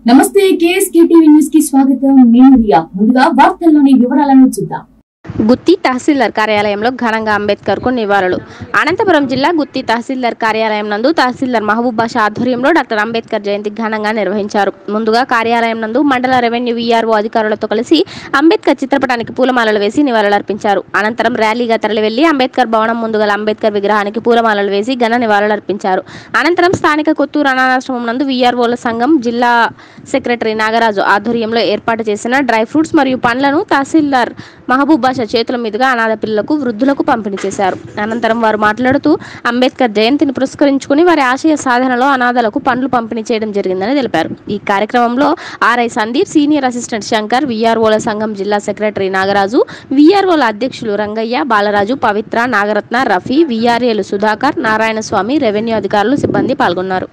నమస్తే KSK TV news కి స్వాగతం నేను రియా ముందుగా వార్తల్లోని వివరాలను చూద్దాం గుత్తి తహసీల్దార్ కార్యాలయంలో ఘనంగా అంబేద్కర్ కు నివాళులు అనంతపురం జిల్లా గుత్తి తహసీల్దార్ కార్యాలయం నందు తహసీల్దార్ మహబూబ్ బాషా ఆధ్వర్యంలో డాక్టర్ అంబేద్కర్ జయంతి ఘనంగా నిర్వహించారు ముందుగా కార్యాలయం నందు మండల రెవెన్యూ వీఆర్ఓ అధికారులతో కలిసి అంబేద్కర్ చిత్రపటానికి పూలమాలలు వేసి నివాళులర్పించారు అనంతరం ర్యాలీగా తరలి వెళ్లి అంబేద్కర్ భవనం ముందు గల అంబేద్కర్ విగ్రహానికి పూలమాలలు వేసి ఘన నివాళులర్పించారు అనంతరం స్థానిక కొత్తూరు అనాథాశ్రమం నందు వీఆర్ఓల సంఘం జిల్లా సెక్రటరీ నాగరాజు ఆధ్వర్యంలో ఏర్పాటు చేసిన డ్రై ఫ్రూట్స్ మరియు పండ్లను తహసీల్దార్ మహబూబ్ బాషా చేతుల మీదుగా అనాథ పిల్లలకు వృద్ధులకు పంపిణీ చేశారు అనంతరం వారు మాట్లాడుతూ అంబేద్కర్ జయంతిని పురస్కరించుకుని వారి ఆశయ సాధనలో అనాథలకు పండ్లు పంపిణీ చేయడం జరిగిందని తెలిపారు ఈ కార్యక్రమంలో R I Sandeep senior assistant Shankar విఆర్ఓల సంఘం జిల్లా సెక్రటరీ నాగరాజు విఆర్ఓల అధ్యక్షులు రంగయ్య బాలరాజు పవిత్ర నాగరత్న రఫీ విఆర్ఏలు సుధాకర్ నారాయణ స్వామి రెవెన్యూ అధికారులు సిబ్బంది పాల్గొన్నారు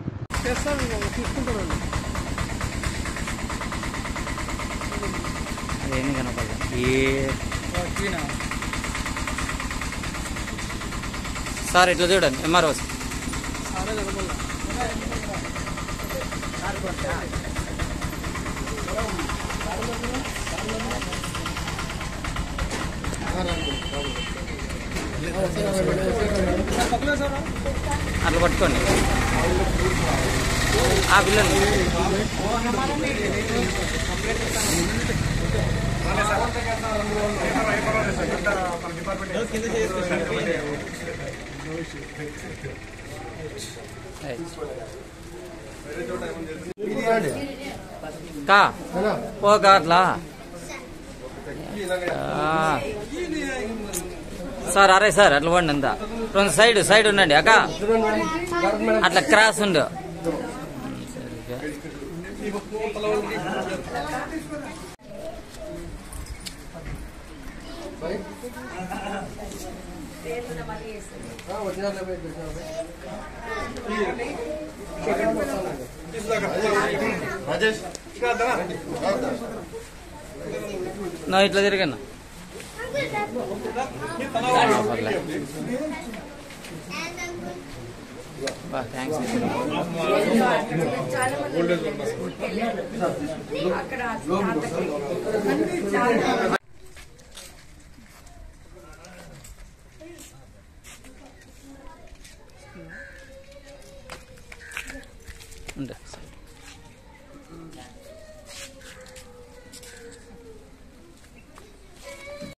ఏమి కనపడదు ఏ సార్ ఇట్లా చూడండి ఎంఆర్ఓ అట్లా పట్టుకోండి ఆ పిల్లలు కా ఓ అట్లా ఆ. సార్ అరే సార్ అట్లా పోండి అంతా రెండు సైడ్ సైడ్ ఉండండి అక్క అట్లా క్రాస్ ఉండు నా ఇట్లా తిరగన్నా థ్యాంక్స్ ఉండే